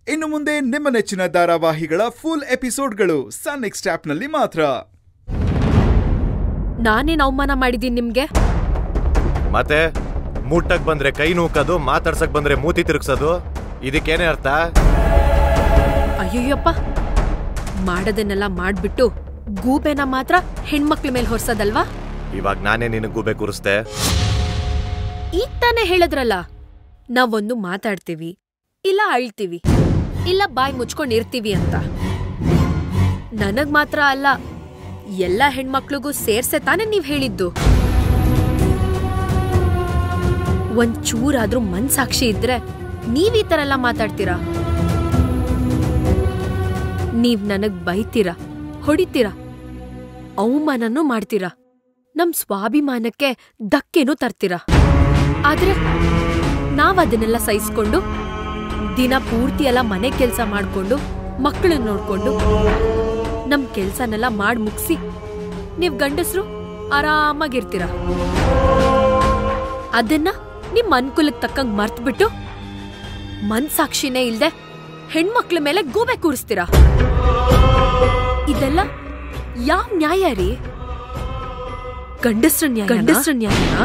ಇನ್ನು ಮುಂದೆ ನಿಮ್ಮ ನೆಚ್ಚಿನ ಧಾರಾವಾಹಿಗಳ ಫುಲ್ ಎಪಿಸೋಡ್ಗಳು ಸನ್ ನೆಕ್ಸ್ಟ್ ಆಪ್ನಲ್ಲಿ ಮಾತ್ರ ನಾನೇನ್ ಅವಮಾನ ಮಾಡಿದೀನಿ ನಿಮ್ಗೆ ಮತ್ತೆ ಮುಟ್ಟಕ್ ಬಂದ್ರೆ ಕೈ ನೂಕೋದು ಮಾತಾಡ್ಸಕ್ ಬಂದ್ರೆ ಮೂತಿ ತಿರುಗ್ಸೋದು ಇದಕ್ಕೇನೆ ಅರ್ಥ ಅಯ್ಯಯ್ಯಪ್ಪ ಮಾಡೋದನ್ನೆಲ್ಲ ಮಾಡ್ಬಿಟ್ಟು ಗೂಬೆನ ಮಾತ್ರ ಹೆಣ್ಮಕ್ಳ ಮೇಲೆ ಹೊರ್ಸೋದಲ್ವಾ ಇವಾಗ ನಾನೇ ನಿನಗ್ ಗೂಬೆ ಕೂರಿಸ್ದೆ ಈಗ ತಾನೇ ಹೇಳಿದ್ರಲ್ಲ ನಾವೊಂದು ಮಾತಾಡ್ತೀವಿ ಇಲ್ಲ ಅಳ್ತೀವಿ ಇಲ್ಲ ಬಾಯ್ ಮುಚ್ಕೊಂಡ್ ಇರ್ತೀವಿ ಅಂತ ನನಗ್ ಮಾತ್ರ ಅಲ್ಲ ಎಲ್ಲ ಹೆಣ್ಮಕ್ಳಿಗೂ ಸೇರ್ಸೆ ತಾನೇ ನೀವ್ ಹೇಳಿದ್ದು ಒಂದ್ ಚೂರಾದ್ರೂ ಮನ್ಸಾಕ್ಷಿ ಇದ್ರೆ ನೀವ್ ಈ ತರ ಎಲ್ಲ ಮಾತಾಡ್ತೀರಾ ನೀವ್ ನನಗ್ ಬೈತೀರಾ ಹೊಡಿತೀರಾ ಅವಮಾನನೂ ಮಾಡ್ತೀರಾ ನಮ್ ಸ್ವಾಭಿಮಾನಕ್ಕೆ ಧಕ್ಕೆನೂ ತರ್ತೀರಾ ಆದ್ರೆ ನಾವ್ ಅದನ್ನೆಲ್ಲ ಸಹಿಸ್ಕೊಂಡು ದಿನ ಪೂರ್ತಿ ಎಲ್ಲ ಮನೆ ಕೆಲ್ಸ ಮಾಡ್ಕೊಂಡು ಮಕ್ಕಳನ್ನ ನೋಡ್ಕೊಂಡು ನಮ್ ಕೆಲ್ಸನೆಲ್ಲ ಮಾಡ್ ಮುಗ್ಸಿ ನೀವ್ ಗಂಡಸ್ರು ಆರಾಮಾಗಿರ್ತೀರ ಅದನ್ನ ನಿಮ್ ಅನ್ಕೂಲಕ್ ತಕ್ಕಂಗ್ ಮರ್ತ್ಬಿಟ್ಟು ಮನ್ಸಾಕ್ಷಿನೇ ಇಲ್ದೆ ಹೆಣ್ಮಕ್ಳ ಮೇಲೆ ಗೂಬೆ ಕೂರಿಸ್ತೀರಾ ಇದೆಲ್ಲ ಯಾವ ನ್ಯಾಯ ರೀ ಗಂಡಸ್ರ ನ್ಯಾಯ ಗಂಡಸ್ರ ನ್ಯಾಯನಾ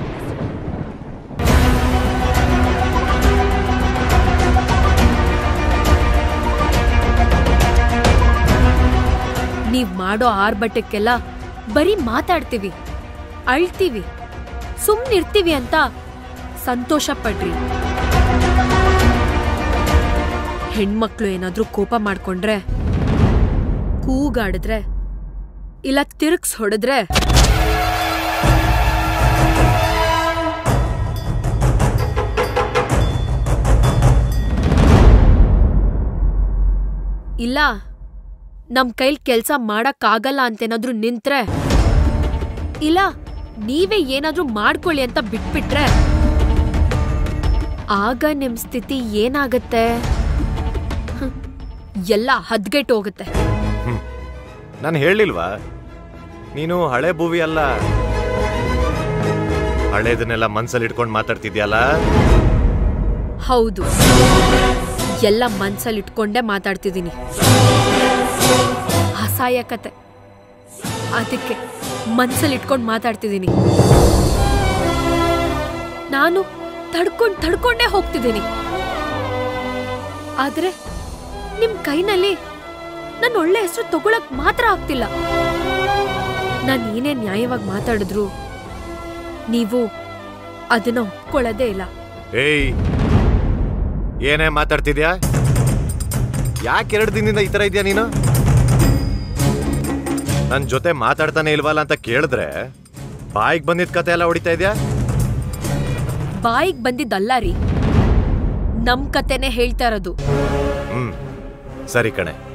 ನೀವ್ ಮಾಡೋ ಆರ್ಭಟಕ್ಕೆಲ್ಲ ಬರೀ ಮಾತಾಡ್ತೀವಿ ಅಳ್ತೀವಿ ಸುಮ್ನಿರ್ತೀವಿ ಅಂತ ಸಂತೋಷ ಪಡ್ರಿ ಹೆಣ್ಮಕ್ಳು ಏನಾದ್ರೂ ಕೋಪ ಮಾಡ್ಕೊಂಡ್ರೆ ಕೂಗಾಡಿದ್ರೆ ಇಲ್ಲ ತಿರುಗ್ಸ್ ಹೊಡೆದ್ರೆ ಇಲ್ಲ ನಮ್ ಕೈಲ್ ಕೆಲ್ಸ ಮಾಡಕ್ಕಾಗಲ್ಲ ಅಂತೇನಾದ್ರೂ ನಿಂತ್ರೆ ಇಲ್ಲ ನೀವೇ ಏನಾದ್ರೂ ಮಾಡ್ಕೊಳ್ಳಿ ಅಂತ ಬಿಟ್ಬಿಟ್ರೆ ಆಗ ನಿಮ್ ಸ್ಥಿತಿ ಏನಾಗತ್ತೆ ಹ್ಮ್, ಎಲ್ಲ ಹದ್ಗೆಟ್ ಹೋಗುತ್ತೆ ನಾನು ಹೇಳಿಲ್ವಾ ನೀನು ಹಳೆ ಭೂವಿ ಅಲ್ಲ ಹಳೇದನ್ನೆಲ್ಲ ಮನ್ಸಲ್ಲಿ ಇಟ್ಕೊಂಡು ಮಾತಾಡ್ತಿದ್ಯಲ್ಲ ಹೌದು ಎಲ್ಲ ಮನ್ಸಲ್ಲಿ ಇಟ್ಕೊಂಡೇ ಮಾತಾಡ್ತಿದ್ದೀನಿ ಅಸಹಾಯಕತೆ ಅದಕ್ಕೆ ಮನ್ಸಲ್ಲಿ ಇಟ್ಕೊಂಡು ಮಾತಾಡ್ತಿದ್ದೀನಿ ನಾನು ತಡ್ಕೊಂಡ್ ತಡ್ಕೊಂಡೇ ಹೋಗ್ತಿದ್ದೀನಿ ಆದ್ರೆ ನಿಮ್ ಕೈನಲ್ಲಿ ನನ್ನ ಒಳ್ಳೆ ಹೆಸರು ತಗೊಳಕ್ ಮಾತ್ರ ಆಗ್ತಿಲ್ಲ ನಾನು ಏನೇ ನ್ಯಾಯವಾಗಿ ಮಾತಾಡಿದ್ರು ನೀವು ಅದನ್ನ ಒಪ್ಕೊಳ್ಳೋದೇ ಇಲ್ಲ ಏಯ್ ಏನೇ ಮಾತಾಡ್ತಿದ್ಯಾ ಯಾಕೆ ಎರಡು ದಿನದಿಂದ ಈ ತರ ಇದೆಯಾ ನೀನು ನನ್ ಜೊತೆ ಮಾತಾಡ್ತಾನೆ ಇಲ್ವಲ್ಲ ಅಂತ ಕೇಳಿದ್ರೆ ಬಾಯಿಗೆ ಬಂದಿದ್ ಕತೆ ಎಲ್ಲ ಹೊಡಿತಾ ಇದ್ಯಾ ಬಾಯಿಗ್ ಬಂದಿದ್ದಲ್ಲ ರೀ ನಮ್ ಕತೆನೆ ಹೇಳ್ತಾ ಇರೋದು ಹ್ಮ್ ಸರಿ ಕಣೆ